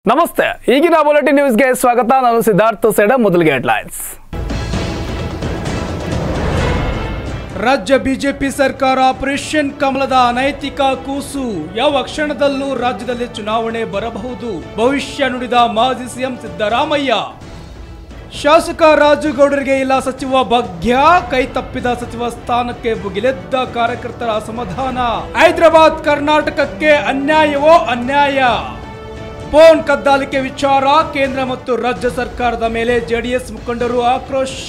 ನಮಸ್ತೆ ಈಗಿನ ಬುಲೆಟಿನ್ ನ್ಯೂಸ್ಗೆ ಸ್ವಾಗತ ನಾನು ಸಿದ್ಧಾರ್ಥ ಸೇಡ ಮೊದಲಿಗೆ ಹೆಡ್ಲೈನ್ಸ್ ರಾಜ್ಯ ಬಿಜೆಪಿ ಸರ್ಕಾರ ಆಪರೇಷನ್ ಕಮಲದ ಅನೈತಿಕ ಕೂಸು ಯಾವ ಕ್ಷಣದಲ್ಲೂ ರಾಜ್ಯದಲ್ಲಿ ಚುನಾವಣೆ ಬರಬಹುದು ಭವಿಷ್ಯ ನುಡಿದ ಮಾಜಿ ಸಿಎಂ ಸಿದ್ದರಾಮಯ್ಯ ಶಾಸಕ ರಾಜುಗೌಡರಿಗೆ ಇಲ್ಲ ಸಚಿವ ಭಾಗ್ಯ ಕೈ ತಪ್ಪಿದ ಸಚಿವ ಸ್ಥಾನಕ್ಕೆ ಭುಗಿಲೆದ್ದ ಕಾರ್ಯಕರ್ತರ ಅಸಮಾಧಾನ ಹೈದರಾಬಾದ್ ಕರ್ನಾಟಕಕ್ಕೆ ಅನ್ಯಾಯವೋ ಅನ್ಯಾಯ ಫೋನ್ ಕದ್ದಾಲಿಕೆ ವಿಚಾರ ಕೇಂದ್ರ ಮತ್ತು ರಾಜ್ಯ ಸರ್ಕಾರದ ಮೇಲೆ ಜೆಡಿಎಸ್ ಮುಖಂಡರು ಆಕ್ರೋಶ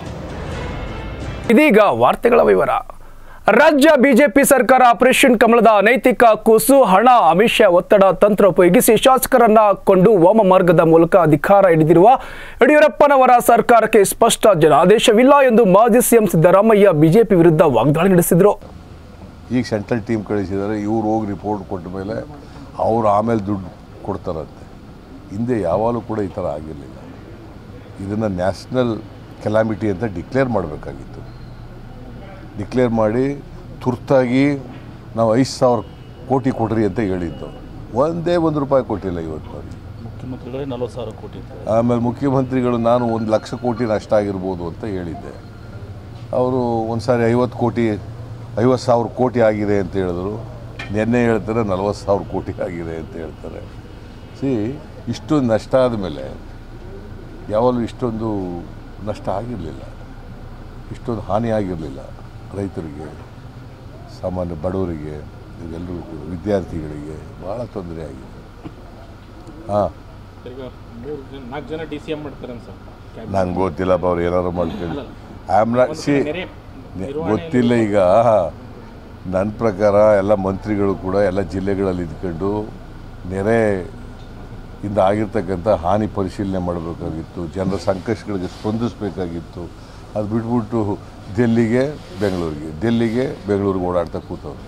ಇದೀಗ ವಾರ್ತೆಗಳ ವಿವರ ರಾಜ್ಯ ಬಿಜೆಪಿ ಸರ್ಕಾರ ಆಪರೇಷನ್ ಕಮಲದ ಅನೈತಿಕ ಕೂಸು ಹಣ ಆಮಿಷ ಒತ್ತಡ ತಂತ್ರ ಉಪಯೋಗಿಸಿ ಶಾಸಕರನ್ನ ಕೊಂಡು ವಾಮ ಮಾರ್ಗದ ಮೂಲಕ ಅಧಿಕಾರ ಹಿಡಿದಿರುವ ಯಡಿಯೂರಪ್ಪನವರ ಸರ್ಕಾರಕ್ಕೆ ಸ್ಪಷ್ಟ ಜನಾದೇಶವಿಲ್ಲ ಎಂದು ಮಾಜಿ ಸಿಎಂ ಸಿದ್ದರಾಮಯ್ಯ ಬಿಜೆಪಿ ವಿರುದ್ಧ ವಾಗ್ದಾಳಿ ನಡೆಸಿದರು ಈಗ ಸೆಂಟ್ರಲ್ ಟೀಮ್ ಕಳಿಸಿದ್ದಾರೆ ಇವ್ರು ಹೋಗಿ ರಿಪೋರ್ಟ್ ಕೊಟ್ಟ ಮೇಲೆ ಅವ್ರು ಆಮೇಲೆ ದುಡ್ಡು ಕೊಡ್ತಾರಂತೆ ಹಿಂದೆ ಯಾವಾಗಲೂ ಕೂಡ ಈ ಥರ ಆಗಿರಲಿಲ್ಲ ಇದನ್ನು ನ್ಯಾಷನಲ್ ಕೆಲಾಮಿಟಿ ಅಂತ ಡಿಕ್ಲೇರ್ ಮಾಡಬೇಕಾಗಿತ್ತು ಡಿಕ್ಲೇರ್ ಮಾಡಿ ತುರ್ತಾಗಿ ನಾವು ಐದು ಸಾವಿರ ಕೋಟಿ ಕೊಡ್ರಿ ಅಂತ ಹೇಳಿದ್ದು ಒಂದೇ ಒಂದು ರೂಪಾಯಿ ಕೊಟ್ಟಿಲ್ಲ ಇವತ್ತು ಅವ್ರಿಗೆ ಮುಖ್ಯಮಂತ್ರಿಗಳೇ ನಲವತ್ತು ಸಾವಿರ ಕೋಟಿ ಇತ್ತು ಆಮೇಲೆ ಮುಖ್ಯಮಂತ್ರಿಗಳು ನಾನು ಒಂದು ಲಕ್ಷ ಕೋಟಿ ನಷ್ಟ ಆಗಿರ್ಬೋದು ಅಂತ ಹೇಳಿದ್ದೆ ಅವರು ಒಂದು ಸಾರಿ ಐವತ್ತು ಕೋಟಿ ಐವತ್ತು ಸಾವಿರ ಕೋಟಿ ಆಗಿದೆ ಅಂತ ಹೇಳಿದ್ರು ನಿನ್ನೆ ಹೇಳ್ತಾರೆ ನಲ್ವತ್ತು ಸಾವಿರ ಕೋಟಿ ಆಗಿದೆ ಅಂತ ಹೇಳ್ತಾರೆ ಸಿ ಇಷ್ಟೊಂದು ನಷ್ಟ ಆದಮೇಲೆ ಯಾವಾಗಲೂ ಇಷ್ಟೊಂದು ನಷ್ಟ ಆಗಿರಲಿಲ್ಲ ಇಷ್ಟೊಂದು ಹಾನಿ ಆಗಿರಲಿಲ್ಲ ರೈತರಿಗೆ ಸಾಮಾನ್ಯ ಬಡವರಿಗೆ ಇದೆಲ್ಲರಿಗೂ ಕೂಡ ವಿದ್ಯಾರ್ಥಿಗಳಿಗೆ ಭಾಳ ತೊಂದರೆ ಆಗಿದೆ ಹಾಂ ಈಗ ಮೂರು ಜನ ನಾಲ್ಕು ಜನ ಡಿ ಸಿ ಎಂ ಮಾಡ್ತಾರೆ ಸರ್ ಕ್ಯಾಬಿನೆಟ್. ನಂಗೆ ಗೊತ್ತಿಲ್ಲಪ್ಪ ಅವ್ರು ಏನಾದ್ರು ಮಾಡ್ಕೊಳ್ಳಿ ಐ ಆಮ್ ನಾಟ್ ಸಿ ನೆರೆ ಗೊತ್ತಿಲ್ಲ ಈಗ ನನ್ನ ಪ್ರಕಾರ ಎಲ್ಲ ಮಂತ್ರಿಗಳು ಕೂಡ ಎಲ್ಲ ಜಿಲ್ಲೆಗಳಲ್ಲಿ ಇದ್ಕೊಂಡು ನೆರೆ ಇಂದ ಆಗಿರ್ತಕ್ಕಂಥ ಹಾನಿ ಪರಿಶೀಲನೆ ಮಾಡಬೇಕಾಗಿತ್ತು ಜನರ ಸಂಕಷ್ಟಗಳಿಗೆ ಸ್ಪಂದಿಸಬೇಕಾಗಿತ್ತು ಅದು ಬಿಟ್ಬಿಟ್ಟು ಡೆಲ್ಲಿಗೆ ಬೆಂಗಳೂರಿಗೆ ಡೆಲ್ಲಿಗೆ ಬೆಂಗಳೂರಿಗೆ ಓಡಾಡ್ತಾ ಕೂತವ್ರು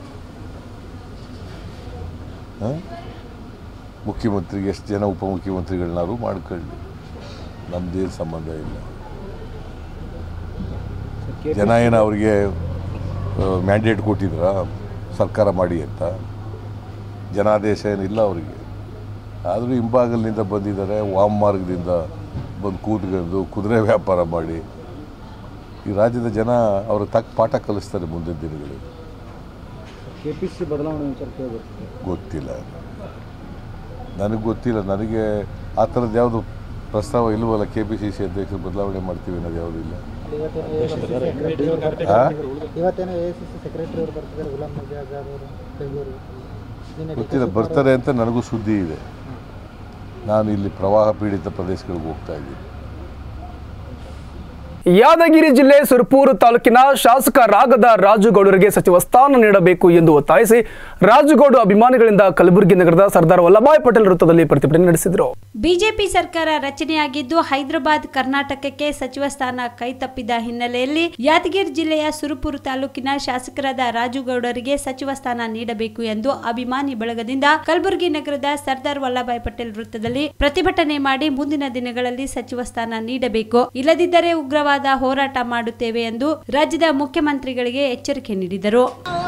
ಹಾಂ ಮುಖ್ಯಮಂತ್ರಿಗೆ ಎಷ್ಟು ಜನ ಉಪಮುಖ್ಯಮಂತ್ರಿಗಳನ್ನಾರು ಮಾಡ್ಕೊಳ್ಳಿ ನಮ್ಮದೇನು ಸಂಬಂಧ ಇಲ್ಲ ಜನ ಏನು ಅವ್ರಿಗೆ ಮ್ಯಾಂಡೇಟ್ ಕೊಟ್ಟಿದ್ರ ಸರ್ಕಾರ ಮಾಡಿ ಅಂತ ಜನಾದೇಶ ಏನಿಲ್ಲ ಅವರಿಗೆ ಆದರೂ ಹಿಂಬಾಗಲಿನಿಂದ ಬಂದಿದ್ದಾರೆ ವಾಮ ಮಾರ್ಗದಿಂದ ಬಂದು ಕೂತ್ಕೊಂಡು ಕುದುರೆ ವ್ಯಾಪಾರ ಮಾಡಿ ಈ ರಾಜ್ಯದ ಜನ ಅವ್ರಿಗೆ ತಕ್ಕ ಪಾಠ ಕಲಿಸ್ತಾರೆ ಮುಂದಿನ ದಿನಗಳಲ್ಲಿ ಕೆಪಿಸಿ ಬದಲಾವಣೆ ವಿಚಾರ ಕೇಳಿಬರ್ತಿದೆ ಗೊತ್ತಿಲ್ಲ ನನಗೆ ಗೊತ್ತಿಲ್ಲ ನನಗೆ ಆ ಥರದ್ದು ಯಾವುದು ಪ್ರಸ್ತಾವ ಇಲ್ವಲ್ಲ ಕೆ ಪಿ ಸಿ ಸಿ ಅಧ್ಯಕ್ಷರು ಬದಲಾವಣೆ ಮಾಡ್ತೀವಿ ಅನ್ನೋದು ಯಾವುದೂ ಇಲ್ಲ ಆ? ಇವತ್ತೇನೋ ಎ ಸಿ ಸಿ ಸೆಕ್ರೆಟರಿ ಅವರು ಬರ್ತಿದ್ದಾರೆ ಗುಲಾಂ ನಬಿ ಆಜಾದ್ ಅವರು ಬೆಂಗಳೂರಿಗೆ ನಿನ್ನೆ ಗೊತ್ತಿಲ್ಲ ಬರ್ತಾರೆ ಅಂತ ನನಗೂ ಸುದ್ದಿ ಇದೆ ನಾನು ಇಲ್ಲಿ ಪ್ರವಾಹ ಪೀಡಿತ ಪ್ರದೇಶಗಳಿಗೆ ಹೋಗ್ತಾ ಇದ್ದೀನಿ ಯಾದಗಿರಿ ಜಿಲ್ಲೆ ಸುರಪೂರು ತಾಲೂಕಿನ ಶಾಸಕ ರಾಗದ ರಾಜುಗೌಡರಿಗೆ ಸಚಿವ ಸ್ಥಾನ ನೀಡಬೇಕು ಎಂದು ಒತ್ತಾಯಿಸಿ ರಾಜುಗೌಡ ಅಭಿಮಾನಿಗಳಿಂದ ಕಲಬುರಗಿ ನಗರದ ಸರ್ದಾರ್ ವಲ್ಲಭಾಯ್ ಪಟೇಲ್ ವೃತ್ತದಲ್ಲಿ ಪ್ರತಿಭಟನೆ ನಡೆಸಿದರು ಬಿಜೆಪಿ ಸರ್ಕಾರ ರಚನೆಯಾಗಿದ್ದು ಹೈದರಾಬಾದ್ ಕರ್ನಾಟಕಕ್ಕೆ ಸಚಿವ ಸ್ಥಾನ ಕೈತಪ್ಪಿದ ಹಿನ್ನೆಲೆಯಲ್ಲಿ ಯಾದಗಿರಿ ಜಿಲ್ಲೆಯ ಸುರಪುರ ತಾಲೂಕಿನ ಶಾಸಕರಾದ ರಾಜುಗೌಡರಿಗೆ ಸಚಿವ ಸ್ಥಾನ ನೀಡಬೇಕು ಎಂದು ಅಭಿಮಾನಿ ಬಳಗದಿಂದ ಕಲಬುರಗಿ ನಗರದ ಸರ್ದಾರ್ ವಲ್ಲಭಾಯ್ ಪಟೇಲ್ ವೃತ್ತದಲ್ಲಿ ಪ್ರತಿಭಟನೆ ಮಾಡಿ ಮುಂದಿನ ದಿನಗಳಲ್ಲಿ ಸಚಿವ ಸ್ಥಾನ ನೀಡಬೇಕು ಇಲ್ಲದಿದ್ದರೆ ಉಗ್ರವಾದ ಹೋರಾಟ ಮಾಡುತ್ತೇವೆ ಎಂದು ರಾಜ್ಯದ ಮುಖ್ಯಮಂತ್ರಿಗಳಿಗೆ ಎಚ್ಚರಿಕೆ ನೀಡಿದರು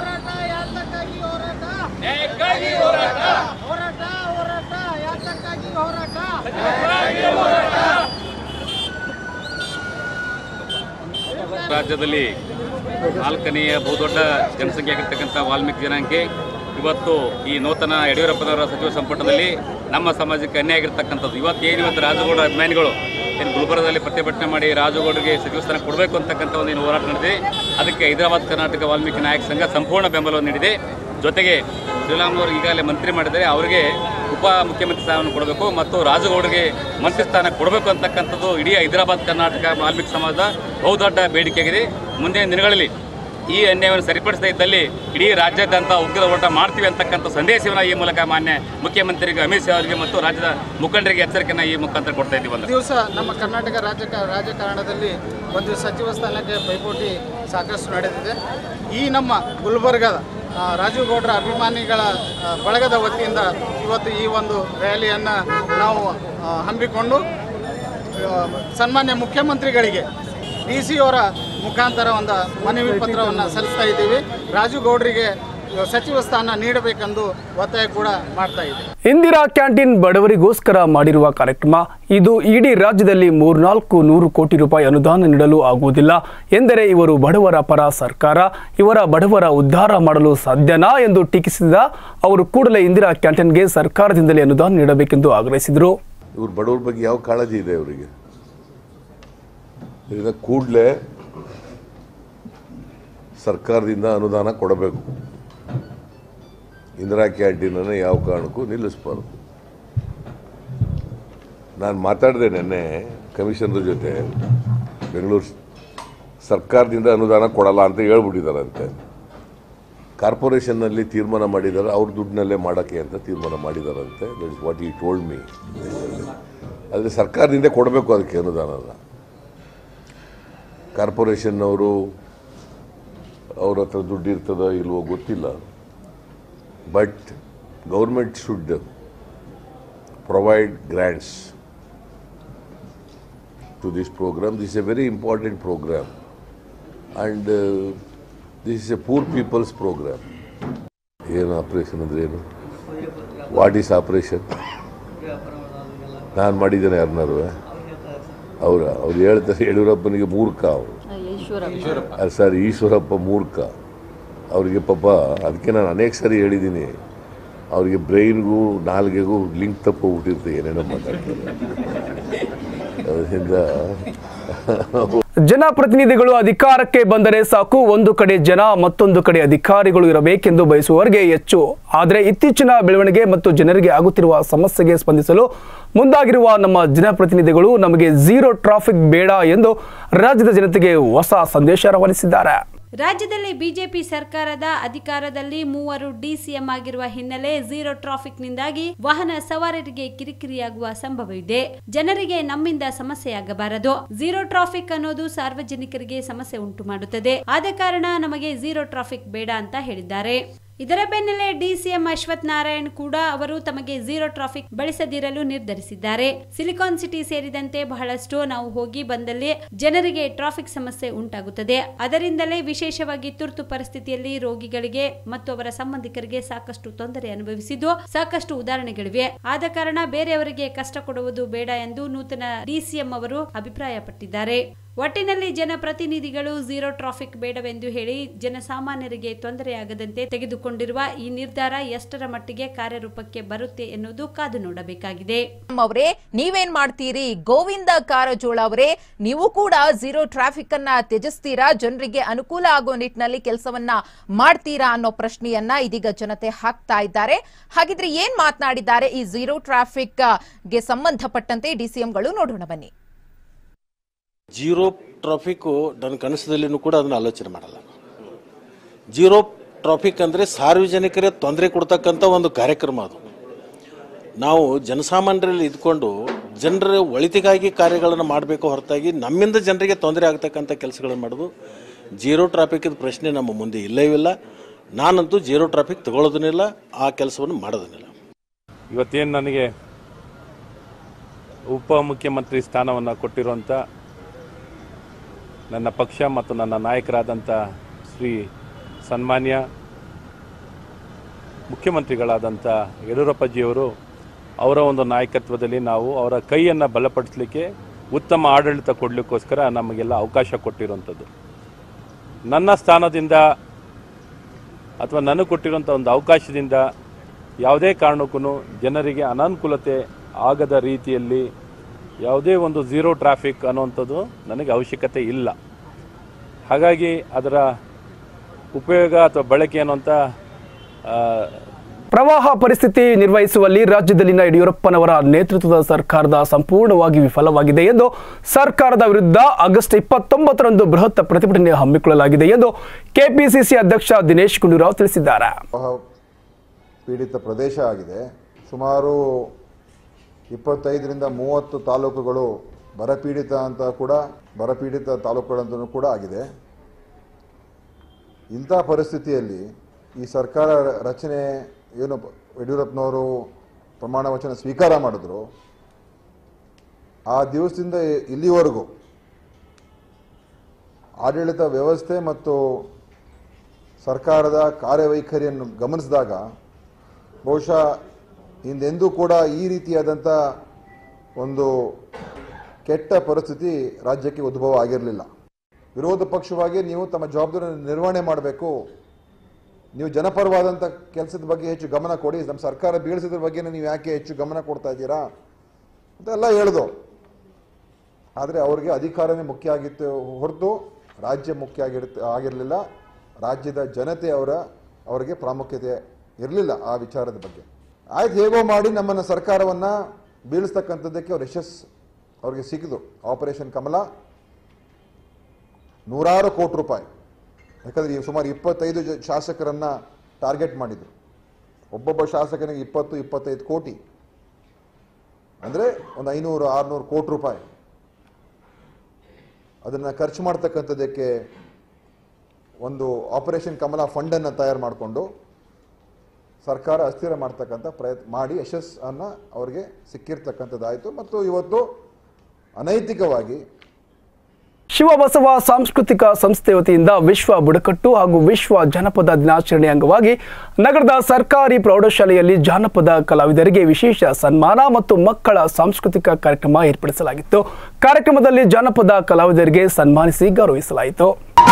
ರಾಜ್ಯದಲ್ಲಿ ನಾಲ್ಕನೆಯ ಬಹುದೊಡ್ಡ ಜನಸಂಖ್ಯೆ ಆಗಿರ್ತಕ್ಕಂಥ ವಾಲ್ಮೀಕಿ ಜನಾಂಗಕ್ಕೆ ಇವತ್ತು ಈ ನೂತನ ಯಡಿಯೂರಪ್ಪನವರ ಸಚಿವ ಸಂಪುಟದಲ್ಲಿ ನಮ್ಮ ಸಮಾಜಕ್ಕೆ ಅನ್ಯಾಯ ಆಗಿರ್ತಕ್ಕಂಥದ್ದು ಇವತ್ತು ಏನು ಇವತ್ತು ರಾಜಗೌಡ ಅಭಿಮಾನಿಗಳು ಏನು ಗುಲ್ಬರ್ಗದಲ್ಲಿ ಪ್ರತಿಭಟನೆ ಮಾಡಿ ರಾಜಗೌಡರಿಗೆ ಸಚಿವ ಸ್ಥಾನ ಕೊಡಬೇಕು ಅಂತಕ್ಕಂಥ ಒಂದು ಏನು ಹೋರಾಟ ನಡೆದಿದೆ ಅದಕ್ಕೆ ಹೈದರಾಬಾದ್ ಕರ್ನಾಟಕ ವಾಲ್ಮೀಕಿ ನಾಯಕ ಸಂಘ ಸಂಪೂರ್ಣ ಬೆಂಬಲವನ್ನು ನೀಡಿದೆ ಜೊತೆಗೆ ಶ್ರೀರಾಮ್ನವರು ಈಗಾಗಲೇ ಮಂತ್ರಿ ಮಾಡಿದರೆ ಅವರಿಗೆ ಉಪ ಮುಖ್ಯಮಂತ್ರಿ ಸ್ಥಾನವನ್ನು ಕೊಡಬೇಕು ಮತ್ತು ರಾಜಗೌಡರಿಗೆ ಮಂತ್ರಿ ಸ್ಥಾನ ಕೊಡಬೇಕು ಅಂತಕ್ಕಂಥದ್ದು ಇಡೀ ಹೈದರಾಬಾದ್ ಕರ್ನಾಟಕ ವಾಲ್ಮೀಕಿ ಸಮಾಜದ ಬಹುದೊಡ್ಡ ಬೇಡಿಕೆಯಾಗಿದೆ ಮುಂದಿನ ದಿನಗಳಲ್ಲಿ ಈ ಅನ್ಯಾಯವನ್ನು ಸರಿಪಡಿಸದೇ ಇದ್ದಲ್ಲಿ ಇಡೀ ರಾಜ್ಯಾದ್ಯಂತ ಉಗ್ರ ಹೋರಾಟ ಮಾಡ್ತೀವಿ ಅಂತಕ್ಕಂಥ ಸಂದೇಶವನ್ನು ಈ ಮೂಲಕ ಮಾನ್ಯ ಮುಖ್ಯಮಂತ್ರಿಗೆ ಅಮಿತ್ ಶಾ ಅವರಿಗೆ ಮತ್ತು ರಾಜ್ಯದ ಮುಖಂಡರಿಗೆ ಎಚ್ಚರಿಕೆಯನ್ನು ಈ ಮುಖಾಂತರ ಕೊಡ್ತಾ ಇದ್ದೀವಿ ಅಂತ ದಿವಸ ನಮ್ಮ ಕರ್ನಾಟಕ ರಾಜ್ಯ ರಾಜಕಾರಣದಲ್ಲಿ ಒಂದು ಸಚಿವ ಸ್ಥಾನಕ್ಕೆ ಪೈಪೋಟಿ ಸಾಕಷ್ಟು ನಡೆದಿದೆ ಈ ನಮ್ಮ ಗುಲ್ಬರ್ಗದ ಆ, ರಾಜೀವ್ ಗೌಡ್ರ ಅಭಿಮಾನಿಗಳ ಆ, ಬಳಗದ ವತಿಯಿಂದ ಇವತ್ತು ಈ ಒಂದು ರ್ಯಾಲಿಯನ್ನು ನಾವು ಆ, ಹಮ್ಮಿಕೊಂಡು ಆ, ಸನ್ಮಾನ್ಯ ಮುಖ್ಯಮಂತ್ರಿಗಳಿಗೆ ಡಿ ಸಿ ಅವರ ಮುಖಾಂತರ ಒಂದು ಮನವಿ ಪತ್ರವನ್ನು ಸಲ್ಲಿಸ್ತಾ ಇದ್ದೀವಿ ರಾಜು ಗೌಡ್ರಿಗೆ ಸಚಿವ ಸ್ಥಾನ ನೀಡಬೇಕೆಂದು ಒತ್ತಾಯ ಕೂಡ ಮಾಡ್ತಾ ಇದೆ ಇಂದಿರಾ ಕ್ಯಾಂಟೀನ್ ಬಡವರಿಗೋಸ್ಕರ ಮಾಡಿರುವ ಕಾರ್ಯಕ್ರಮ ಇದು ಇಡೀ ರಾಜ್ಯದಲ್ಲಿ ಮೂರ್ನಾಲ್ಕು ನೂರು ಕೋಟಿ ರೂಪಾಯಿ ಅನುದಾನ ನೀಡಲು ಆಗುವುದಿಲ್ಲ ಎಂದರೆ ಇವರು ಬಡವರ ಪರ ಸರ್ಕಾರ ಇವರ ಬಡವರ ಉದ್ಧಾರ ಮಾಡಲು ಸಾಧ್ಯನಾ ಎಂದು ಟೀಕಿಸಿದ ಅವರು ಕೂಡಲೇ ಇಂದಿರಾ ಕ್ಯಾಂಟೀನ್ಗೆ ಸರ್ಕಾರದಿಂದಲೇ ಅನುದಾನ ನೀಡಬೇಕೆಂದು ಆಗ್ರಹಿಸಿದರು ಇವ್ರ ಬಡವ್ರ ಬಗ್ಗೆ ಯಾವ ಕಾಳಜಿ ಇದೆ ಅವರಿಗೆ ಇದನ್ನ ಕೂಡಲೇ ಸರ್ಕಾರದಿಂದ ಅನುದಾನ ಕೊಡಬೇಕು ಇಂದಿರಾ ಕ್ಯಾಂಟೀನನ್ನು ಯಾವ ಕಾರಣಕ್ಕೂ ನಿಲ್ಲಿಸಬಾರ್ದು ನಾನು ಮಾತಾಡಿದೆ ನಿನ್ನೆ ಕಮಿಷನರ್ ಜೊತೆ ಬೆಂಗಳೂರು ಸರ್ಕಾರದಿಂದ ಅನುದಾನ ಕೊಡಲ್ಲ ಅಂತ ಹೇಳ್ಬಿಟ್ಟಿದ್ದಾರಂತೆ ಕಾರ್ಪೊರೇಷನ್ನಲ್ಲಿ ತೀರ್ಮಾನ ಮಾಡಿದ್ದಾರೆ ಅವ್ರ ದುಡ್ಡಿನಲ್ಲೇ ಮಾಡೋಕ್ಕೆ ಅಂತ ತೀರ್ಮಾನ ಮಾಡಿದಾರಂತೆ that is what he told me ಆದರೆ ಸರ್ಕಾರದಿಂದ ಕೊಡಬೇಕು ಅದಕ್ಕೆ ಅನುದಾನನ ಕಾರ್ಪೊರೇಷನ್ನವರು ಅವ್ರ ಹತ್ರ ದುಡ್ಡು ಇರ್ತದೋ ಇಲ್ವೋ ಗೊತ್ತಿಲ್ಲ but government should provide grants to this program. This is a very important program. And uh, this is a poor people's program. ಏನು ಆಪ್ರೇಷನ್ ಅಂದ್ರೆ ಏನು ವಾಟ್ ಈಸ್ ಆಪ್ರೇಷನ್ ನಾನು ಮಾಡಿದ್ದೇನೆ ಯಾರನ್ನಾರು ಅವ್ರ ಅವ್ರು ಹೇಳ್ತಾರೆ ಯಡಿಯೂರಪ್ಪನಿಗೆ ಮೂರ್ಖ ಅವರು ಅದು ಸರ್ ಈಶ್ವರಪ್ಪ ಮೂರ್ಖ ಅವರಿಗೆ ಪಾಪ ಅದಕ್ಕೆ ನಾನು ಅನೇಕ ಸರಿ ಹೇಳಿದ್ದೀನಿ ಅವರಿಗೆ ಬ್ರೈನ್ಗೂ ನಾಲ್ಗೆಗೂ ಲಿಂಕ್ ತಪ್ಪೋಗ್ಬಿಟ್ಟಿರುತ್ತೆ ಏನೇನೋ ಮಾತಾಡ್ತಾರೆ ಅದರಿಂದ ಜನಪ್ರತಿನಿಧಿಗಳು ಅಧಿಕಾರಕ್ಕೆ ಬಂದರೆ ಸಾಕು ಒಂದು ಕಡೆ ಜನ ಮತ್ತೊಂದು ಕಡೆ ಅಧಿಕಾರಿಗಳು ಇರಬೇಕೆಂದು ಬಯಸುವವರಿಗೆ ಹೆಚ್ಚು ಆದರೆ ಇತ್ತೀಚಿನ ಬೆಳವಣಿಗೆ ಮತ್ತು ಜನರಿಗೆ ಆಗುತ್ತಿರುವ ಸಮಸ್ಯೆಗೆ ಸ್ಪಂದಿಸಲು ಮುಂದಾಗಿರುವ ನಮ್ಮ ಜನಪ್ರತಿನಿಧಿಗಳು ನಮಗೆ ಝೀರೋ ಟ್ರಾಫಿಕ್ ಬೇಡ ಎಂದು ರಾಜ್ಯದ ಜನತೆಗೆ ಹೊಸ ಸಂದೇಶ ರವಾನಿಸಿದ್ದಾರೆ ರಾಜ್ಯದಲ್ಲಿ ಬಿಜೆಪಿ ಸರ್ಕಾರದ ಅಧಿಕಾರದಲ್ಲಿ ಮೂವರು ಡಿಸಿಎಂ ಆಗಿರುವ ಹಿನ್ನೆಲೆ ಝೀರೋ ಟ್ರಾಫಿಕ್ನಿಂದಾಗಿ ವಾಹನ ಸವಾರರಿಗೆ ಕಿರಿಕಿರಿಯಾಗುವ ಸಂಭವವಿದೆ ಜನರಿಗೆ ನಮ್ಮಿಂದ ಸಮಸ್ಯೆಯಾಗಬಾರದು ಝೀರೋ ಟ್ರಾಫಿಕ್ ಅನ್ನೋದು ಸಾರ್ವಜನಿಕರಿಗೆ ಸಮಸ್ಯೆ ಉಂಟು ಮಾಡುತ್ತದೆ ಆದ ಕಾರಣ ನಮಗೆ ಝೀರೋ ಟ್ರಾಫಿಕ್ ಬೇಡ ಅಂತ ಹೇಳಿದ್ದಾರೆ ಇದರ ಬೆನ್ನಲ್ಲೇ ಡಿಸಿಎಂ ಅಶ್ವಥ್ ನಾರಾಯಣ್ ಕೂಡ ಅವರು ತಮಗೆ ಝೀರೋ ಟ್ರಾಫಿಕ್ ಬಳಸದಿರಲು ನಿರ್ಧರಿಸಿದ್ದಾರೆ ಸಿಲಿಕಾನ್ ಸಿಟಿ ಸೇರಿದಂತೆ ಬಹಳಷ್ಟು ನಾವು ಹೋಗಿ ಬಂದಲ್ಲಿ ಜನರಿಗೆ ಟ್ರಾಫಿಕ್ ಸಮಸ್ಯೆ ಉಂಟಾಗುತ್ತದೆ ಅದರಿಂದಲೇ ವಿಶೇಷವಾಗಿ ತುರ್ತು ಪರಿಸ್ಥಿತಿಯಲ್ಲಿ ರೋಗಿಗಳಿಗೆ ಮತ್ತು ಅವರ ಸಂಬಂಧಿಕರಿಗೆ ಸಾಕಷ್ಟು ತೊಂದರೆ ಅನುಭವಿಸಿದ್ದು ಸಾಕಷ್ಟು ಉದಾಹರಣೆಗಳಿವೆ ಆದ ಕಾರಣ ಬೇರೆಯವರಿಗೆ ಕಷ್ಟ ಕೊಡುವುದು ಬೇಡ ಎಂದು ನೂತನ ಡಿಸಿಎಂ ಅವರು ಅಭಿಪ್ರಾಯಪಟ್ಟಿದ್ದಾರೆ ಒಟ್ಟಿನಲ್ಲಿ ಜನಪ್ರತಿನಿಧಿಗಳು ಝೀರೋ ಟ್ರಾಫಿಕ್ ಬೇಡವೆಂದು ಹೇಳಿ ಜನಸಾಮಾನ್ಯರಿಗೆ ತೊಂದರೆಯಾಗದಂತೆ ತೆಗೆದುಕೊಂಡಿರುವ ಈ ನಿರ್ಧಾರ ಎಷ್ಟರ ಮಟ್ಟಿಗೆ ಕಾರ್ಯರೂಪಕ್ಕೆ ಬರುತ್ತೆ ಎನ್ನುವುದು ಕಾದು ನೋಡಬೇಕಾಗಿದೆ ಅವರೇ ನೀವೇನ್ ಮಾಡ್ತೀರಿ ಗೋವಿಂದ ಕಾರಜೋಳ ಅವರೇ ನೀವು ಕೂಡ ಝೀರೋ ಟ್ರಾಫಿಕ್ ಅನ್ನ ತ್ಯಜಿಸ್ತೀರಾ ಜನರಿಗೆ ಅನುಕೂಲ ಆಗೋ ನಿಟ್ಟಿನಲ್ಲಿ ಕೆಲಸವನ್ನ ಮಾಡ್ತೀರಾ ಅನ್ನೋ ಪ್ರಶ್ನೆಯನ್ನ ಇದೀಗ ಜನತೆ ಹಾಕ್ತಾ ಇದ್ದಾರೆ ಹಾಗಿದ್ರೆ ಏನ್ ಮಾತನಾಡಿದ್ದಾರೆ ಈ ಝೀರೋ ಟ್ರಾಫಿಕ್ ಗೆ ಸಂಬಂಧಪಟ್ಟಂತೆ ಡಿಸಿಎಂಗಳು ನೋಡೋಣ ಬನ್ನಿ ಜೀರೋ ಟ್ರಾಫಿಕ್ಕು ನನ್ನ ಕನಸದಲ್ಲಿನೂ ಕೂಡ ಅದನ್ನು ಆಲೋಚನೆ ಮಾಡಲ್ಲ ಜೀರೋ ಟ್ರಾಫಿಕ್ ಅಂದರೆ ಸಾರ್ವಜನಿಕರೇ ತೊಂದರೆ ಕೊಡ್ತಕ್ಕಂಥ ಒಂದು ಕಾರ್ಯಕ್ರಮ ಅದು ನಾವು ಜನಸಾಮಾನ್ಯರಲ್ಲಿ ಇದ್ಕೊಂಡು ಜನರ ಒಳಿತಿಗಾಗಿ ಕಾರ್ಯಗಳನ್ನು ಮಾಡಬೇಕು ಹೊರತಾಗಿ ನಮ್ಮಿಂದ ಜನರಿಗೆ ತೊಂದರೆ ಆಗ್ತಕ್ಕಂಥ ಕೆಲಸಗಳನ್ನು ಮಾಡೋದು ಜೀರೋ ಟ್ರಾಫಿಕ್ದ ಪ್ರಶ್ನೆ ನಮ್ಮ ಮುಂದೆ ಇಲ್ಲವೇ ಇಲ್ಲ ನಾನಂತೂ ಜೀರೋ ಟ್ರಾಫಿಕ್ ತಗೊಳ್ಳೋದನ್ನಿಲ್ಲ ಆ ಕೆಲಸವನ್ನು ಮಾಡೋದನ್ನಿಲ್ಲ ಇವತ್ತೇನು ನನಗೆ ಉಪಮುಖ್ಯಮಂತ್ರಿ ಸ್ಥಾನವನ್ನು ಕೊಟ್ಟಿರುವಂಥ ನನ್ನ ಪಕ್ಷ ಮತ್ತು ನನ್ನ ನಾಯಕರಾದಂಥ ಶ್ರೀ ಸನ್ಮಾನ್ಯ ಮುಖ್ಯಮಂತ್ರಿಗಳಾದಂಥ ಯಡಿಯೂರಪ್ಪಜಿಯವರು ಅವರ ಒಂದು ನಾಯಕತ್ವದಲ್ಲಿ ನಾವು ಅವರ ಕೈಯನ್ನು ಬಲಪಡಿಸಲಿಕ್ಕೆ ಉತ್ತಮ ಆಡಳಿತ ಕೊಡಲಿಕ್ಕೋಸ್ಕರ ನಮಗೆಲ್ಲ ಅವಕಾಶ ಕೊಟ್ಟಿರುವಂಥದ್ದು ನನ್ನ ಸ್ಥಾನದಿಂದ ಅಥವಾ ನನಗೆ ಕೊಟ್ಟಿರುವಂಥ ಒಂದು ಅವಕಾಶದಿಂದ ಯಾವುದೇ ಕಾರಣಕ್ಕೂ ಜನರಿಗೆ ಅನಾನುಕೂಲತೆ ಆಗದ ರೀತಿಯಲ್ಲಿ ಯಾವುದೇ ಒಂದು ಝೀರೋ ಟ್ರಾಫಿಕ್ ಅನ್ನುವಂಥದ್ದು ನನಗೆ ಅವಶ್ಯಕತೆ ಇಲ್ಲ ಹಾಗಾಗಿ ಅದರ ಉಪಯೋಗ ಅಥವಾ ಬಳಕೆ ಅನ್ನುವಂಥ ಆ, ಪ್ರವಾಹ ಪರಿಸ್ಥಿತಿ ನಿರ್ವಹಿಸುವಲ್ಲಿ ರಾಜ್ಯದಲ್ಲಿನ ಯಡಿಯೂರಪ್ಪನವರ ನೇತೃತ್ವದ ಸರ್ಕಾರದ ಸಂಪೂರ್ಣವಾಗಿ ವಿಫಲವಾಗಿದೆ ಎಂದು ಸರ್ಕಾರದ ವಿರುದ್ಧ ಆಗಸ್ಟ್ ಇಪ್ಪತ್ತೊಂಬತ್ತರಂದು ಬೃಹತ್ ಪ್ರತಿಭಟನೆ ಹಮ್ಮಿಕೊಳ್ಳಲಾಗಿದೆ ಎಂದು ಕೆಪಿಸಿಸಿ ಅಧ್ಯಕ್ಷ ದಿನೇಶ್ ಗುಂಡೂರಾವ್ ತಿಳಿಸಿದ್ದಾರೆ ಪ್ರವಾಹ ಪೀಡಿತ ಪ್ರದೇಶ ಆಗಿದೆ ಸುಮಾರು ಇಪ್ಪತ್ತೈದರಿಂದ ಮೂವತ್ತು ತಾಲೂಕುಗಳು ಬರಪೀಡಿತ ಅಂತ ಕೂಡ ಬರಪೀಡಿತ ತಾಲೂಕುಗಳಂತಲೂ ಕೂಡ ಆಗಿದೆ ಇಂಥ ಪರಿಸ್ಥಿತಿಯಲ್ಲಿ ಈ ಸರ್ಕಾರ ರಚನೆ ಏನು ಯಡಿಯೂರಪ್ಪನವರು ಪ್ರಮಾಣ ವಚನ ಸ್ವೀಕಾರ ಮಾಡಿದ್ರು ಆ ದಿವಸದಿಂದ ಇಲ್ಲಿವರೆಗೂ ಆಡಳಿತ ವ್ಯವಸ್ಥೆ ಮತ್ತು ಸರ್ಕಾರದ ಕಾರ್ಯವೈಖರಿಯನ್ನು ಗಮನಿಸಿದಾಗ ಬಹುಶಃ ಹಿಂದೆಂದೂ ಕೂಡ ಈ ರೀತಿಯಾದಂಥ ಒಂದು ಕೆಟ್ಟ ಪರಿಸ್ಥಿತಿ ರಾಜ್ಯಕ್ಕೆ ಉದ್ಭವ ಆಗಿರಲಿಲ್ಲ ವಿರೋಧ ಪಕ್ಷವಾಗಿ ನೀವು ತಮ್ಮ ಜವಾಬ್ದಾರಿ ನಿರ್ವಹಣೆ ಮಾಡಬೇಕು ನೀವು ಜನಪರವಾದಂಥ ಕೆಲಸದ ಬಗ್ಗೆ ಹೆಚ್ಚು ಗಮನ ಕೊಡಿ ನಮ್ಮ ಸರ್ಕಾರ ಬೀಳಿಸಿದ್ರ ಬಗ್ಗೆ ನೀವು ಯಾಕೆ ಹೆಚ್ಚು ಗಮನ ಕೊಡ್ತಾ ಇದ್ದೀರಾ ಅಂತೆಲ್ಲ ಹೇಳ್ದು ಆದರೆ ಅವ್ರಿಗೆ ಅಧಿಕಾರನೇ ಮುಖ್ಯ ಆಗಿತ್ತು ಹೊರತು ರಾಜ್ಯ ಮುಖ್ಯ ಆಗಿರ್ತ ಆಗಿರಲಿಲ್ಲ ರಾಜ್ಯದ ಜನತೆ ಅವರ ಅವರಿಗೆ ಪ್ರಾಮುಖ್ಯತೆ ಇರಲಿಲ್ಲ ಆ ವಿಚಾರದ ಬಗ್ಗೆ ಆಯ್ತು ಹೇಗೋ ಮಾಡಿ ನಮ್ಮನ್ನು ಸರ್ಕಾರವನ್ನು ಬೀಳಿಸ್ತಕ್ಕಂಥದ್ದಕ್ಕೆ ಅವ್ರ ಯಶಸ್ಸು ಅವ್ರಿಗೆ ಸಿಕ್ಕಿತು ಆಪರೇಷನ್ ಕಮಲ ನೂರಾರು ಕೋಟಿ ರೂಪಾಯಿ ಯಾಕಂದ್ರೆ ಈ ಸುಮಾರು ಇಪ್ಪತ್ತೈದು ಜ ಶಾಸಕರನ್ನ ಟಾರ್ಗೆಟ್ ಮಾಡಿದ್ರು ಒಬ್ಬೊಬ್ಬ ಶಾಸಕನಿಗೆ ಇಪ್ಪತ್ತು ಇಪ್ಪತ್ತೈದು ಕೋಟಿ ಅಂದರೆ ಒಂದು ಐನೂರು ಆರುನೂರು ಕೋಟಿ ರೂಪಾಯಿ ಅದನ್ನು ಖರ್ಚು ಮಾಡ್ತಕ್ಕಂಥದ್ದಕ್ಕೆ ಒಂದು ಆಪರೇಷನ್ ಕಮಲ ಫಂಡನ್ನು ತಯಾರು ಮಾಡಿಕೊಂಡು ಸರ್ಕಾರ ಅಸ್ಥಿರ ಮಾಡ್ತಕ್ಕಂಥ ಪ್ರಯತ್ನ ಮಾಡಿ ಯಶಸ್ಸನ್ನು ಅವರಿಗೆ ಸಿಕ್ಕಿರ್ತಕ್ಕಂಥದ್ದಾಯಿತು ಮತ್ತು ಇವತ್ತು ಅನೈತಿಕವಾಗಿ ಶಿವಬಸವ ಸಾಂಸ್ಕೃತಿಕ ಸಂಸ್ಥೆ ವತಿಯಿಂದ ವಿಶ್ವ ಬುಡಕಟ್ಟು ಹಾಗೂ ವಿಶ್ವ ಜಾನಪದ ದಿನಾಚರಣೆ ಅಂಗವಾಗಿ ನಗರದ ಸರ್ಕಾರಿ ಪ್ರೌಢಶಾಲೆಯಲ್ಲಿ ಜಾನಪದ ಕಲಾವಿದರಿಗೆ ವಿಶೇಷ ಸನ್ಮಾನ ಮತ್ತು ಮಕ್ಕಳ ಸಾಂಸ್ಕೃತಿಕ ಕಾರ್ಯಕ್ರಮ ಏರ್ಪಡಿಸಲಾಗಿತ್ತು ಕಾರ್ಯಕ್ರಮದಲ್ಲಿ ಜಾನಪದ ಕಲಾವಿದರಿಗೆ ಸನ್ಮಾನಿಸಿ ಗೌರವಿಸಲಾಯಿತು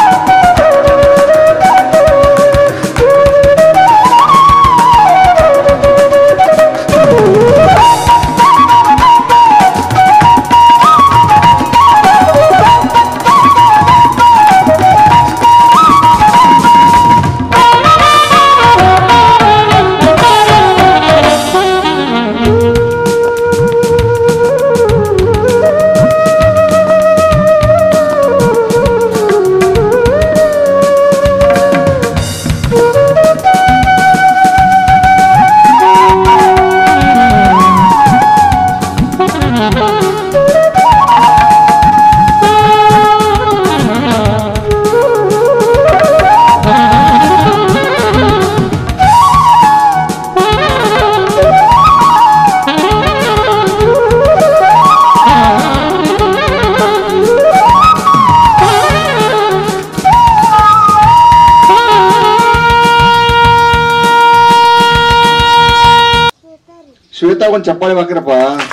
ಶ್ವೇತಾ ಒಂದ್ ಚಪ್ಪಾಳಿ ಹಾಕ್ರಪ್ಪ